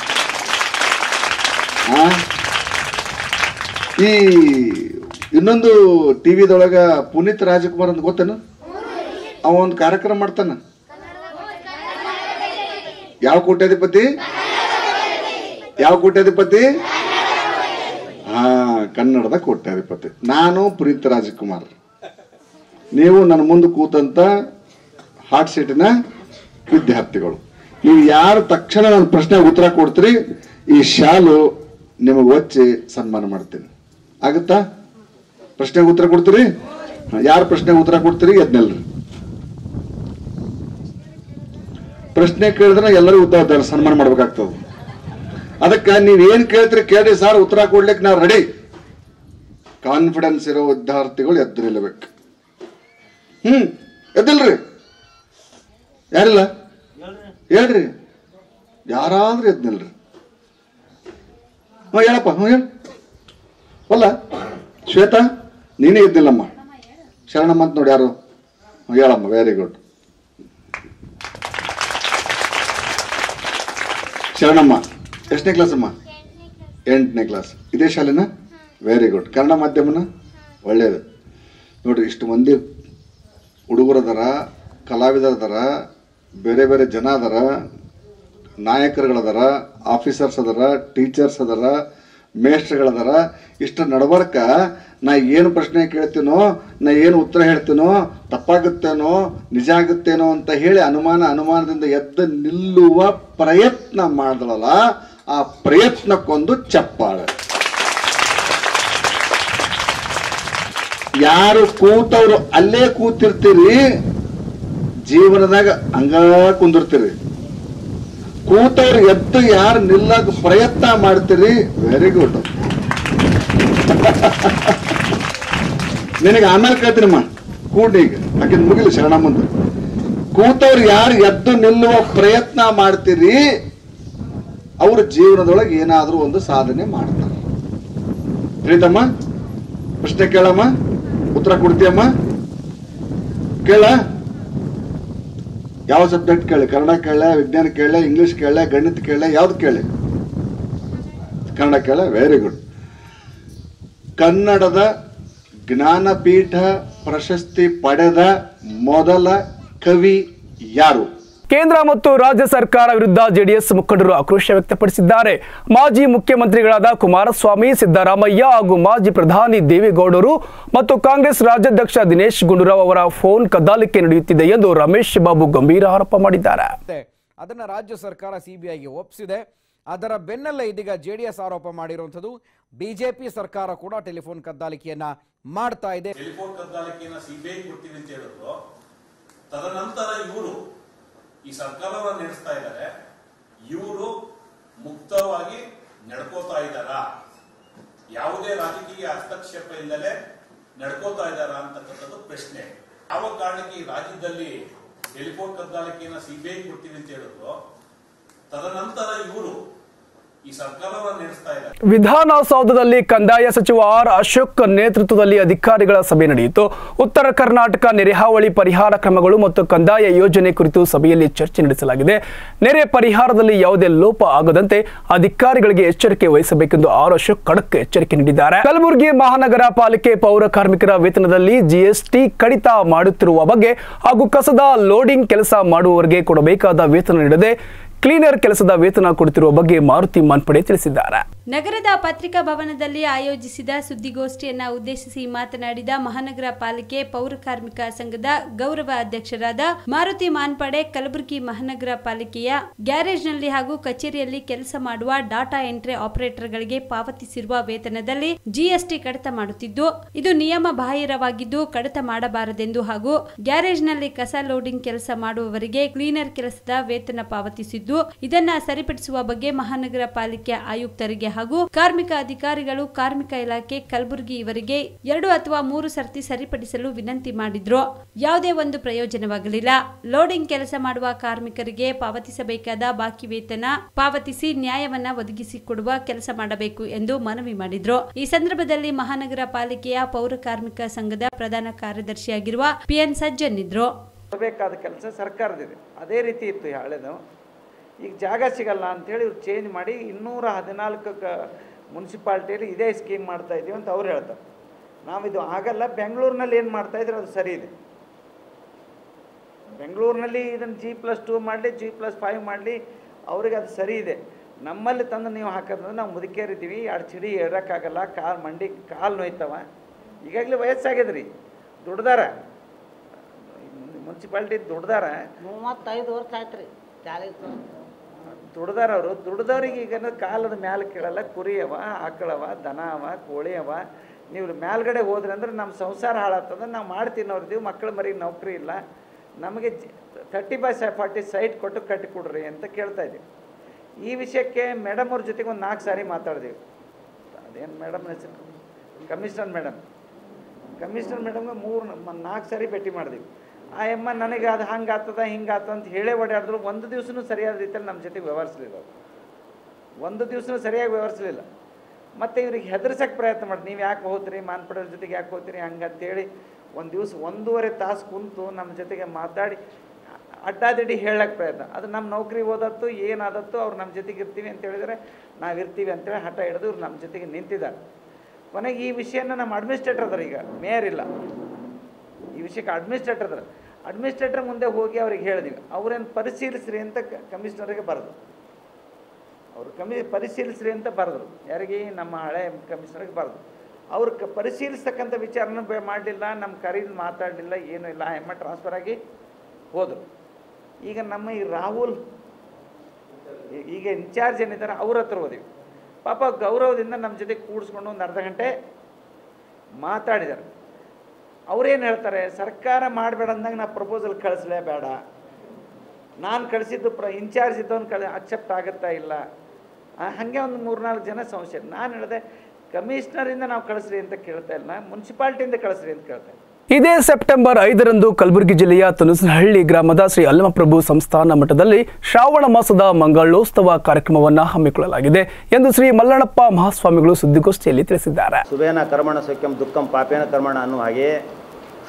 ಆ? ಈ ಇನ್ನೊಂದು ಟಿವಿದೊಳಗ ಪುನೀತ್ ರಾಜಕುಮಾರ್ ಅಂತ ಗೊತ್ತೇನು ಅವ ಒಂದು ಕಾರ್ಯಕ್ರಮ ಮಾಡ್ತಾನ ಯಾವ ಕೋಟ್ಯಾಧಿಪತಿ ಯಾವ ಕೋಟ್ಯಾಧಿಪತಿ ಹಾ ಕನ್ನಡದ ಕೋಟ್ಯಾಧಿಪತಿ ನಾನು ಪುನೀತ್ ರಾಜಕುಮಾರ್ ನೀವು ನನ್ನ ಮುಂದೆ ಕೂತಂತ ಹಾಟ್ ಸೀಟಿನ ವಿದ್ಯಾರ್ಥಿಗಳು ನೀವು ಯಾರು ತಕ್ಷಣ ನನ್ನ ಪ್ರಶ್ನೆಗೆ ಉತ್ತರ ಕೊಡ್ತೀರಿ ಈ ಶಾಲು ನಿಮಗೆ ಒಚ್ಚಿ ಸನ್ಮಾನ ಮಾಡ್ತೀನಿ ಆಗುತ್ತಾ ಪ್ರಶ್ನೆಗೆ ಉತ್ತರ ಕೊಡ್ತೀರಿ ಯಾರು ಪ್ರಶ್ನೆಗೆ ಉತ್ತರ ಕೊಡ್ತೀರಿ ಎದ್ನೆಲ್ರಿ ಪ್ರಶ್ನೆ ಕೇಳಿದ್ರೆ ಎಲ್ಲರೂ ಉತ್ತರ ಸನ್ಮಾನ ಮಾಡ್ಬೇಕಾಗ್ತದೆ ಅದಕ್ಕೆ ನೀವ್ ಏನ್ ಕೇಳ್ತೀರಿ ಕೇಳಿ ಸರ್ ಉತ್ತರ ಕೊಡ್ಲಿಕ್ಕೆ ನಾವು ರೆಡಿ ಕಾನ್ಫಿಡೆನ್ಸ್ ಇರೋ ವಿದ್ಯಾರ್ಥಿಗಳು ಎದ್ದು ನಿಲ್ಲಬೇಕು ಹ್ಮ್ ಎದ್ದಿಲ್ರಿ ಯಾರಿಲ್ಲ ಹೇಳ್ರಿ ಯಾರಾದ್ರೂ ಎದ್ದು ನಿಲ್ರಿ ಹ್ಞೂ ಹೇಳಪ್ಪ ಹ್ಞೂ ಹೇಳ ಅಲ್ಲ ಶ್ವೇತಾ ನೀನೇ ಇದ್ದಿಲ್ಲಮ್ಮ ಶರಣಮ್ಮ ಅಂತ ನೋಡಿ ಯಾರು ಹ್ಞೂ ಹೇಳಮ್ಮ ವೆರಿ ಗುಡ್ ಶರಣಮ್ಮ ಎಷ್ಟನೇ ಕ್ಲಾಸ್ ಅಮ್ಮ ಎಂಟನೇ ಕ್ಲಾಸ್ ಇದೇ ಶಾಲೆನ ವೆರಿ ಗುಡ್ ಕನ್ನಡ ಮಾಧ್ಯಮನ ಒಳ್ಳೇದು ನೋಡ್ರಿ ಇಷ್ಟು ಮಂದಿ ಹುಡುಗರದಾರ ಕಲಾವಿದರದಾರ ಬೇರೆ ಬೇರೆ ಜನ ಅದಾರ ನಾಯಕರುಗಳದಾರ ಆಫೀಸರ್ಸ್ ಅದಾರ ಟೀಚರ್ಸ್ ಅದಾರ ಮೇಸ್ಟ್ರುಗಳದಾರ ಇಷ್ಟು ನಡಬರ್ಕ ನಾ ಏನು ಪ್ರಶ್ನೆ ಕೇಳ್ತೀನೋ ನಾ ಏನು ಉತ್ತರ ಹೇಳ್ತೀನೋ ತಪ್ಪಾಗುತ್ತೇನೋ ನಿಜ ಆಗುತ್ತೇನೋ ಅಂತ ಹೇಳಿ ಅನುಮಾನ ಅನುಮಾನದಿಂದ ಎದ್ದು ನಿಲ್ಲುವ ಪ್ರಯತ್ನ ಮಾಡಿದಳಲ್ಲ ಆ ಪ್ರಯತ್ನಕ್ಕೊಂದು ಚಪ್ಪಾಳೆ ಯಾರು ಕೂತವ್ರು ಅಲ್ಲೇ ಕೂತಿರ್ತೀರಿ ಜೀವನದಾಗ ಹಂಗ ಕುಂದಿರ್ತೀರಿ ಕೂತವ್ರು ಎದ್ದು ಯಾರು ನಿಲ್ಲಕ್ ಪ್ರಯತ್ನ ಮಾಡ್ತೀರಿ ವೆರಿ ಗುಡ್ ನಿನಗೆ ಆಮೇಲೆ ಕೇಳ್ತೀನಮ್ಮ ಕೂಡಿ ಈಗ ಆಕಿನ್ ಮುಗಿಲಿ ಶರಣಮ್ಮಂದು ಕೂತವ್ರು ಯಾರು ಎದ್ದು ನಿಲ್ಲುವ ಪ್ರಯತ್ನ ಮಾಡ್ತೀರಿ ಅವ್ರ ಜೀವನದೊಳಗೆ ಏನಾದ್ರೂ ಒಂದು ಸಾಧನೆ ಮಾಡ್ತಾರೆ ತಿಳಿತಮ್ಮ ಪ್ರಶ್ನೆ ಕೇಳಮ್ಮ ಉತ್ತರ ಕೊಡ್ತೀಯಮ್ಮ ಕೇಳ ಯಾವ ಸಬ್ಜೆಕ್ಟ್ ಕೇಳಿ ಕನ್ನಡ ಕೇಳ ವಿಜ್ಞಾನ ಕೇಳ ಇಂಗ್ಲಿಷ್ ಕೇಳ ಗಣಿತ ಕೇಳ ಯಾವ್ದು ಕೇಳಿ ಕನ್ನಡ ಕೇಳ ವೆರಿ ಗುಡ್ ಕನ್ನಡದ ಜ್ಞಾನಪೀಠ ಪ್ರಶಸ್ತಿ ಪಡೆದ ಮೊದಲ ಕವಿ ಯಾರು ಕೇಂದ್ರ ಮತ್ತು ರಾಜ್ಯ ಸರ್ಕಾರ ವಿರುದ್ಧ ಜೆಡಿಎಸ್ ಮುಖಂಡರು ಆಕ್ರೋಶ ವ್ಯಕ್ತಪಡಿಸಿದ್ದಾರೆ ಮಾಜಿ ಮುಖ್ಯಮಂತ್ರಿಗಳಾದ ಕುಮಾರಸ್ವಾಮಿ ಸಿದ್ದರಾಮಯ್ಯ ಹಾಗೂ ಮಾಜಿ ಪ್ರಧಾನಿ ದೇವೇಗೌಡರು ಮತ್ತು ಕಾಂಗ್ರೆಸ್ ರಾಜ್ಯಾಧ್ಯಕ್ಷ ದಿನೇಶ್ ಗುಂಡೂರಾವ್ ಅವರ ಫೋನ್ ಕದ್ದಾಲಿಕೆ ನಡೆಯುತ್ತಿದೆ ಎಂದು ರಮೇಶ್ ಬಾಬು ಗಂಭೀರ ಆರೋಪ ಮಾಡಿದ್ದಾರೆ ಅದನ್ನು ರಾಜ್ಯ ಸರ್ಕಾರ ಸಿಬಿಐಗೆ ಒಪ್ಪಿಸಿದೆ ಅದರ ಬೆನ್ನಲ್ಲೇ ಇದೀಗ ಜೆ ಡಿ ಎಸ್ ಆರೋಪ ಮಾಡಿರುವಂಥದ್ದು ಬಿಜೆಪಿ ಸರ್ಕಾರ ಕೂಡ ಟೆಲಿಫೋನ್ ಕದ್ದಾಲಿಕೆಯನ್ನ ಮಾಡ್ತಾ ಇದೆ ಟೆಲಿಫೋನ್ ಕದ್ದಾಲಿಕೆಯನ್ನ ಸಿಬಿಐ ಕೊಡ್ತೀವಿ ಅಂತ ಹೇಳಿದ್ರು ತದನಂತರ ಇವರು ಈ ಸರ್ಕಾರವನ್ನ ನಡೆಸ್ತಾ ಇದ್ದಾರೆ ಇವರು ಮುಕ್ತವಾಗಿ ನಡ್ಕೋತಾ ಇದ್ದಾರಾ ಯಾವುದೇ ರಾಜಕೀಯ ಹಸ್ತಕ್ಷೇಪ ಇಲ್ಲದೆ ನಡ್ಕೋತಾ ಇದ್ದಾರಾ ಅಂತಕ್ಕಂಥದ್ದು ಪ್ರಶ್ನೆ ಯಾವ ಕಾರಣಕ್ಕೆ ಈ ರಾಜ್ಯದಲ್ಲಿ ಟೆಲಿಫೋನ್ ಕದ್ದಾಲಿಕೆಯನ್ನ ಸಿಬಿಐ ಕೊಡ್ತೀವಿ ಅಂತ ಹೇಳಿದ್ರು ತದನಂತರ ಇವರು ಈ ಸರ್ಕಾರವನ್ನ ನಡೆಸ್ತಾ ಇದ್ದಾರೆ ವಿಧಾನಸೌಧದಲ್ಲಿ ಕಂದಾಯ ಸಚಿವ ಆರ್ ಅಶೋಕ್ ನೇತೃತ್ವದಲ್ಲಿ ಅಧಿಕಾರಿಗಳ ಸಭೆ ನಡೆಯಿತು ಉತ್ತರ ಕರ್ನಾಟಕ ನೆರೆ ಹಾವಳಿ ಪರಿಹಾರ ಕ್ರಮಗಳು ಮತ್ತು ಕಂದಾಯ ಯೋಜನೆ ಕುರಿತು ಸಭೆಯಲ್ಲಿ ಚರ್ಚೆ ನಡೆಸಲಾಗಿದೆ ನೆರೆ ಪರಿಹಾರದಲ್ಲಿ ಯಾವುದೇ ಲೋಪ ಆಗದಂತೆ ಅಧಿಕಾರಿಗಳಿಗೆ ಎಚ್ಚರಿಕೆ ವಹಿಸಬೇಕೆಂದು ಆರ್ ಅಶೋಕ್ ಖಡಕ್ ಎಚ್ಚರಿಕೆ ನೀಡಿದ್ದಾರೆ ಕಲಬುರಗಿ ಮಹಾನಗರ ಪಾಲಿಕೆ ಪೌರ ಕಾರ್ಮಿಕರ ವೇತನದಲ್ಲಿ ಜಿಎಸ್ಟಿ ಕಡಿತ ಮಾಡುತ್ತಿರುವ ಬಗ್ಗೆ ಹಾಗೂ ಕಸದ ಲೋಡಿಂಗ್ ಕೆಲಸ ಮಾಡುವವರಿಗೆ ಕೊಡಬೇಕಾದ ವೇತನ ನೀಡದೆ ಕ್ಲೀನರ್ ಕೆಲಸದ ವೇತನ ಕೊಡುತ್ತಿರುವ ಬಗ್ಗೆ ಮಾರುತಿ ಮಾನ್ಪಡೆ ತಿಳಿಸಿದ್ದಾರೆ ನಗರದ ಪತ್ರಿಕಾ ಭವನದಲ್ಲಿ ಆಯೋಜಿಸಿದ ಸುದ್ದಿಗೋಷ್ಠಿಯನ್ನ ಉದ್ದೇಶಿಸಿ ಮಾತನಾಡಿದ ಮಹಾನಗರ ಪಾಲಿಕೆ ಪೌರ ಕಾರ್ಮಿಕ ಸಂಘದ ಗೌರವ ಅಧ್ಯಕ್ಷರಾದ ಮಾರುತಿ ಮಾನ್ಪಡೆ ಕಲಬುರಗಿ ಮಹಾನಗರ ಪಾಲಿಕೆಯ ಗ್ಯಾರೇಜ್ನಲ್ಲಿ ಹಾಗೂ ಕಚೇರಿಯಲ್ಲಿ ಕೆಲಸ ಮಾಡುವ ಡಾಟಾ ಎಂಟ್ರಿ ಆಪರೇಟರ್ಗಳಿಗೆ ಪಾವತಿಸಿರುವ ವೇತನದಲ್ಲಿ ಜಿಎಸ್ಟಿ ಕಡಿತ ಮಾಡುತ್ತಿದ್ದು ಇದು ನಿಯಮ ಬಾಹಿರವಾಗಿದ್ದು ಕಡಿತ ಮಾಡಬಾರದೆಂದು ಹಾಗೂ ಗ್ಯಾರೇಜ್ನಲ್ಲಿ ಕಸ ಲೋಡಿಂಗ್ ಕೆಲಸ ಮಾಡುವವರಿಗೆ ಕ್ಲೀನರ್ ಕೆಲಸದ ವೇತನ ಪಾವತಿಸಿದ್ದು ಇದನ್ನ ಸರಿಪಡಿಸುವ ಬಗ್ಗೆ ಮಹಾನಗರ ಪಾಲಿಕೆ ಆಯುಕ್ತರಿಗೆ ಹಾಗೂ ಕಾರ್ಮಿಕ ಅಧಿಕಾರಿಗಳು ಕಾರ್ಮಿಕ ಇಲಾಖೆ ಕಲಬುರಗಿ ಇವರಿಗೆ ಎರಡು ಅಥವಾ ಮೂರು ಸರ್ತಿ ಸರಿಪಡಿಸಲು ವಿನಂತಿ ಮಾಡಿದ್ರು ಯಾವುದೇ ಒಂದು ಪ್ರಯೋಜನವಾಗಲಿಲ್ಲ ಲೋಡಿಂಗ್ ಕೆಲಸ ಮಾಡುವ ಕಾರ್ಮಿಕರಿಗೆ ಪಾವತಿಸಬೇಕಾದ ಬಾಕಿ ವೇತನ ಪಾವತಿಸಿ ನ್ಯಾಯವನ್ನ ಒದಗಿಸಿಕೊಡುವ ಕೆಲಸ ಮಾಡಬೇಕು ಎಂದು ಮನವಿ ಮಾಡಿದ್ರು ಈ ಸಂದರ್ಭದಲ್ಲಿ ಮಹಾನಗರ ಪಾಲಿಕೆಯ ಪೌರ ಕಾರ್ಮಿಕ ಸಂಘದ ಪ್ರಧಾನ ಕಾರ್ಯದರ್ಶಿಯಾಗಿರುವ ಪಿಎನ್ ಸಜ್ಜನ್ ಇದ್ರು ಬೇಕಾದ ಕೆಲಸ ಸರ್ಕಾರದಿದೆ ಅದೇ ರೀತಿ ಇತ್ತು ಹಳೆದು ಈಗ ಜಾಗ ಸಿಗಲ್ಲ ಅಂತೇಳಿ ಇವ್ರು ಚೇಂಜ್ ಮಾಡಿ ಇನ್ನೂರ ಹದಿನಾಲ್ಕು ಕ ಮುನ್ಸಿಪಾಲ್ಟಿಯಲ್ಲಿ ಇದೇ ಸ್ಕೀಮ್ ಮಾಡ್ತಾ ಇದ್ದೀವಿ ಅಂತ ಅವ್ರು ಹೇಳ್ತಾರೆ ನಾವಿದು ಆಗಲ್ಲ ಬೆಂಗಳೂರಿನಲ್ಲಿ ಏನು ಮಾಡ್ತಾ ಇದ್ರೆ ಅದು ಸರಿ ಇದೆ ಬೆಂಗಳೂರಿನಲ್ಲಿ ಇದನ್ನು ಜಿ ಪ್ಲಸ್ ಟೂ ಮಾಡಲಿ ಜಿ ಪ್ಲಸ್ ಫೈವ್ ಮಾಡಲಿ ಅವ್ರಿಗೆ ಅದು ಸರಿ ಇದೆ ನಮ್ಮಲ್ಲಿ ತಂದು ನೀವು ಹಾಕೋದ್ರೆ ನಾವು ಮುದುಕೇರಿದ್ದೀವಿ ಎರಡು ಚಿಡಿ ಏರೋಕ್ಕಾಗಲ್ಲ ಕಾಲು ಮಂಡಿ ಕಾಲು ನೋಯ್ತವ ಈಗಾಗಲೇ ವಯಸ್ಸಾಗ್ಯದ ರೀ ದುಡ್ದಾರ ಮುನ್ಸಿಪಾಲ್ಟಿ ದುಡ್ದಾರ ಮೂವತ್ತೈದು ವರ್ಷ ಆಯ್ತು ರೀ ಚಾಲೀಸ್ ದುಡ್ದಾರ ಅವರು ದುಡ್ದವ್ರಿಗೆ ಈಗ ಕಾಲದ ಮ್ಯಾಲ ಕೇಳಲ್ಲ ಕುರಿ ಅವ ಆಕಳವ ದನ ಅವ ಕೋಳಿ ಅವ ನೀವು ಮ್ಯಾಲ್ಗಡೆ ಹೋದ್ರಿ ಅಂದ್ರೆ ನಮ್ಮ ಸಂಸಾರ ಹಾಳಾಗ್ತದ ನಾವು ಮಾಡಿ ತಿನ್ನೋರ್ದೀವಿ ಮಕ್ಕಳ ಮರಿಗೆ ನೌಕರಿ ಇಲ್ಲ ನಮಗೆ ತರ್ಟಿ ಬೈ ಸೈ ಫಾರ್ಟಿ ಸೈಟ್ ಕೊಟ್ಟು ಕಟ್ಟಿ ಕೊಡ್ರಿ ಅಂತ ಕೇಳ್ತಾ ಇದ್ದೀವಿ ಈ ವಿಷಯಕ್ಕೆ ಮೇಡಮ್ ಅವ್ರ ಜೊತೆಗೆ ಒಂದು ನಾಲ್ಕು ಸಾರಿ ಮಾತಾಡಿದೀವಿ ಅದೇನು ಮೇಡಮ್ ಹೆಸರು ಕಮಿಷನರ್ ಮೇಡಮ್ ಕಮಿಷನರ್ ಮೇಡಮ್ಗೆ ಮೂರು ನಾಲ್ಕು ಸಾರಿ ಭೇಟಿ ಮಾಡಿದ್ವಿ ಆ ಅಮ್ಮ ನನಗೆ ಅದು ಹಂಗೆ ಆಗ್ತದ ಹಿಂಗೆ ಆಗ್ತದ ಅಂತ ಹೇಳೇ ಓಡಾಡಿದ್ರು ಒಂದು ದಿವಸನೂ ಸರಿಯಾದ ರೀತಿಯಲ್ಲಿ ನಮ್ಮ ಜೊತೆಗೆ ವ್ಯವಹರಿಸಲಿಲ್ಲ ಅವರು ಒಂದು ದಿವಸನೂ ಸರಿಯಾಗಿ ವ್ಯವಹರಿಸಲಿಲ್ಲ ಮತ್ತು ಇವ್ರಿಗೆ ಹೆದರ್ಸಕ್ಕೆ ಪ್ರಯತ್ನ ಮಾಡಿ ನೀವು ಯಾಕೆ ಹೋದ್ರಿ ಮಾನ್ಪಡೋರ ಜೊತೆಗೆ ಯಾಕೆ ಹೋಗ್ತೀರಿ ಹಂಗೆ ಅಂತೇಳಿ ಒಂದು ದಿವಸ ಒಂದೂವರೆ ತಾಸು ಕುಂತು ನಮ್ಮ ಜೊತೆಗೆ ಮಾತಾಡಿ ಅಡ್ಡಾದಿಡ್ಡಿ ಹೇಳಕ್ಕೆ ಪ್ರಯತ್ನ ಅದು ನಮ್ಮ ನೌಕರಿ ಓದತ್ತು ಏನಾದತ್ತು ಅವ್ರು ನಮ್ಮ ಜೊತೆಗೆ ಇರ್ತೀವಿ ಅಂತ ಹೇಳಿದರೆ ನಾವು ಇರ್ತೀವಿ ಅಂತೇಳಿ ಹಠ ಹಿಡಿದು ಇವ್ರು ನಮ್ಮ ಜೊತೆಗೆ ನಿಂತಿದ್ದಾರೆ ಕೊನೆಗೆ ಈ ವಿಷಯನ ನಮ್ಮ ಅಡ್ಮಿನಿಸ್ಟ್ರೇಟರ್ ಅದಾರ ಈಗ ಮೇಯರ್ ಇಲ್ಲ ಈ ವಿಷಯಕ್ಕೆ ಅಡ್ಮಿನಿಸ್ಟ್ರೇಟರ್ ಅದಾರ ಅಡ್ಮಿನಿಸ್ಟ್ರೇಟರ್ ಮುಂದೆ ಹೋಗಿ ಅವ್ರಿಗೆ ಹೇಳಿದ್ವಿ ಅವ್ರೇನು ಪರಿಶೀಲಿಸ್ರಿ ಅಂತ ಕಮಿಷನರಿಗೆ ಬರೆದು ಅವರು ಕಮಿ ಪರಿಶೀಲಿಸ್ರಿ ಅಂತ ಬರೆದ್ರು ಯಾರಿಗೆ ನಮ್ಮ ಹಳೆ ಕಮಿಷನರ್ಗೆ ಬರೆದು ಅವ್ರು ಕ ಪರಿಶೀಲಿಸ್ತಕ್ಕಂಥ ವಿಚಾರನೂ ಬೆ ಮಾಡಲಿಲ್ಲ ನಮ್ಮ ಕರೀಲಿ ಮಾತಾಡಲಿಲ್ಲ ಏನೂ ಇಲ್ಲ ಆ ಎಮ್ಮ ಟ್ರಾನ್ಸ್ಫರ್ ಆಗಿ ಹೋದರು ಈಗ ನಮ್ಮ ಈ ರಾಹುಲ್ ಈ- ಈಗ ಇನ್ಚಾರ್ಜ್ ಏನಿದ್ದಾರೆ ಅವ್ರ ಹತ್ರ ಹೋದಿವಿ ಪಾಪ ಗೌರವದಿಂದ ನಮ್ಮ ಜೊತೆ ಕೂಡಿಸ್ಕೊಂಡು ಒಂದು ಅರ್ಧ ಗಂಟೆ ಮಾತಾಡಿದ್ದಾರೆ ಅವ್ರೇನು ಹೇಳ್ತಾರೆ ಸರ್ಕಾರ ಮಾಡಬೇಡ ಅಂದಾಗ ನಾ ಪ್ರಪೋಸಲ್ ಕಳಿಸ್ಲೇ ಬೇಡ ನಾನು ಕಳಿಸಿದ್ದು ಪ್ರ ಇನ್ಚಾರ್ಜ್ ಇದ್ದವನು ಕಳಿ ಅಕ್ಸೆಪ್ಟ್ ಆಗುತ್ತಾ ಇಲ್ಲ ಆ, ಹಾಗೆ ಒಂದು ಮೂರ್ನಾಲ್ಕು ಜನ ಸಂಶಯ ನಾನು ಹೇಳಿದೆ ಕಮಿಷನರಿಂದ ನಾವು ಕಳಿಸ್ರಿ ಅಂತ ಕೇಳ್ತಾ ಇಲ್ಲ ಮುನ್ಸಿಪಾಲ್ಟಿಯಿಂದ ಕಳಿಸ್ರಿ ಅಂತ ಕೇಳ್ತಾ ಇದ್ದೀನಿ. ಇದೇ ಸೆಪ್ಟೆಂಬರ್ ಐದರಂದು ಕಲಬುರಗಿ ಜಿಲ್ಲೆಯ ತುನುಸನಹಳ್ಳಿ ಗ್ರಾಮದ ಶ್ರೀ ಅಲ್ಲಮಪ್ರಭು ಸಂಸ್ಥಾನ ಮಠದಲ್ಲಿ ಶ್ರಾವಣ ಮಾಸದ ಮಂಗಳೋತ್ಸವ ಕಾರ್ಯಕ್ರಮವನ್ನು ಹಮ್ಮಿಕೊಳ್ಳಲಾಗಿದೆ ಎಂದು ಶ್ರೀ ಮಲ್ಲಣ್ಣಪ್ಪ ಮಹಾಸ್ವಾಮಿಗಳು ಸುದ್ದಿಗೋಷ್ಠಿಯಲ್ಲಿ ತಿಳಿಸಿದ್ದಾರೆ ಶುಭೇನ ಕರ್ಮಣ ಸಖ್ಯಂ ದುಃಖಂ ಪಾಪೇನ ಕರ್ಮಣ ಅನ್ನುವ ಹಾಗೆಯೇ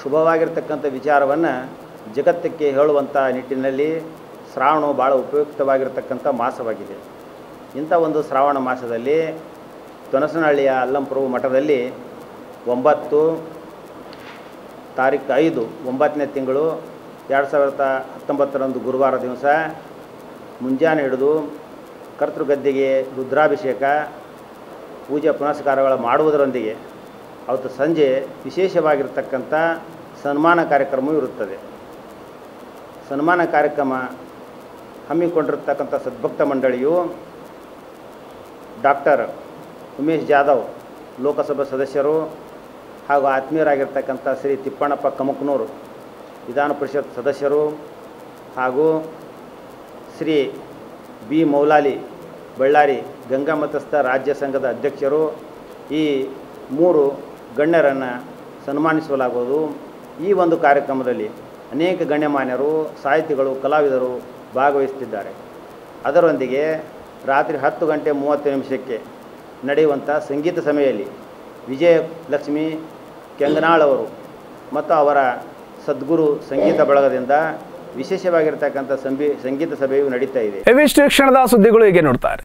ಶುಭವಾಗಿರ್ತಕ್ಕಂಥ ವಿಚಾರವನ್ನು ಜಗತ್ತಕ್ಕೆ ಹೇಳುವಂಥ ನಿಟ್ಟಿನಲ್ಲಿ ಶ್ರಾವಣವು ಭಾಳ ಉಪಯುಕ್ತವಾಗಿರ್ತಕ್ಕಂಥ ಮಾಸವಾಗಿದೆ ಇಂಥ ಒಂದು ಶ್ರಾವಣ ಮಾಸದಲ್ಲಿ ತೊನಸನಹಳ್ಳಿಯ ಅಲ್ಲಂಪ್ರಭು ಮಠದಲ್ಲಿ ಒಂಬತ್ತು ತಾರೀಕು ಐದು ಒಂಬತ್ತನೇ ತಿಂಗಳು ಎರಡು ಸಾವಿರದ ಹತ್ತೊಂಬತ್ತರಂದು ಗುರುವಾರ ದಿವಸ ಮುಂಜಾನೆ ಹಿಡಿದು ಕರ್ತೃಗದ್ದೆಗೆ ರುದ್ರಾಭಿಷೇಕ ಪೂಜೆ ಪುನಸ್ಕಾರಗಳ ಮಾಡುವುದರೊಂದಿಗೆ ಅವತ್ತು ಸಂಜೆ ವಿಶೇಷವಾಗಿರ್ತಕ್ಕಂಥ ಸನ್ಮಾನ ಕಾರ್ಯಕ್ರಮವೂ ಇರುತ್ತದೆ ಸನ್ಮಾನ ಕಾರ್ಯಕ್ರಮ ಹಮ್ಮಿಕೊಂಡಿರ್ತಕ್ಕಂಥ ಸದ್ಭಕ್ತ ಮಂಡಳಿಯು ಡಾಕ್ಟರ್ ಉಮೇಶ್ ಜಾಧವ್ ಲೋಕಸಭಾ ಸದಸ್ಯರು ಹಾಗೂ ಆತ್ಮೀಯರಾಗಿರ್ತಕ್ಕಂಥ ಶ್ರೀ ತಿಪ್ಪಣ್ಣಪ್ಪ ಕಮಕ್ನೂರು ವಿಧಾನ ಪರಿಷತ್ ಸದಸ್ಯರು ಹಾಗೂ ಶ್ರೀ ಬಿ ಮೌಲಾಲಿ ಬಳ್ಳಾರಿ ಗಂಗಾ ಮತಸ್ಥ ರಾಜ್ಯ ಸಂಘದ ಅಧ್ಯಕ್ಷರು ಈ ಮೂರು ಗಣ್ಯರನ್ನು ಸನ್ಮಾನಿಸಲಾಗುವುದು ಈ ಒಂದು ಕಾರ್ಯಕ್ರಮದಲ್ಲಿ ಅನೇಕ ಗಣ್ಯಮಾನ್ಯರು ಸಾಹಿತಿಗಳು ಕಲಾವಿದರು ಭಾಗವಹಿಸುತ್ತಿದ್ದಾರೆ ಅದರೊಂದಿಗೆ ರಾತ್ರಿ ಹತ್ತು ಗಂಟೆ ಮೂವತ್ತು ನಿಮಿಷಕ್ಕೆ ನಡೆಯುವಂಥ ಸಂಗೀತ ಸಭೆಯಲ್ಲಿ ವಿಜಯಲಕ್ಷ್ಮಿ ಕೆಂಗನಾಳ್ ಅವರು ಮತ್ತು ಅವರ ಸದ್ಗುರು ಸಂಗೀತ ಬಳಗದಿಂದ ವಿಶೇಷವಾಗಿರ್ತಕ್ಕಂಥ ಸಂಬಿ ಸಂಗೀತ ಸಭೆಯು ನಡೀತಾ ಇದೆ ಇವಿಷ್ಟು ಕ್ಷಣದ ಸುದ್ದಿಗಳು ಹೀಗೆ ನೋಡ್ತಾರೆ